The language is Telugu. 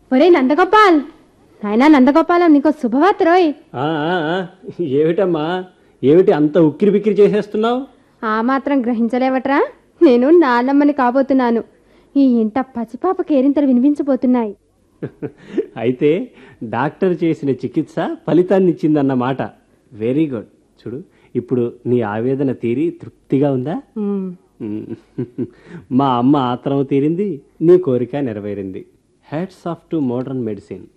ఒరే నందగోపాల్ నాయనా నందగోపాలం నీకో శుభవార్త రోయ్ ఆ, ఆ, ఆ, ఏమిటమ్మా ఏమిటి అంత ఉక్కిరి బిక్కిరి చేసేస్తున్నావు ఆ మాత్రం గ్రహించలేవట్రా నేను నాన్నమ్మని కాబోతున్నాను ఈ ఇంట పసిపాప కేరింతలు వినిపించబోతున్నాయి అయితే డాక్టర్ చేసిన చికిత్స ఫలితాన్ని ఇచ్చిందన్నమాట వెరీ గుడ్ చూడు ఇప్పుడు నీ ఆవేదన తీరి తృప్తిగా ఉందా ఉమ్, మ్మ్. మా అమ్మ ఆత్రం తీరింది నీ కోరిక నెరవేరింది hats off to modern medicine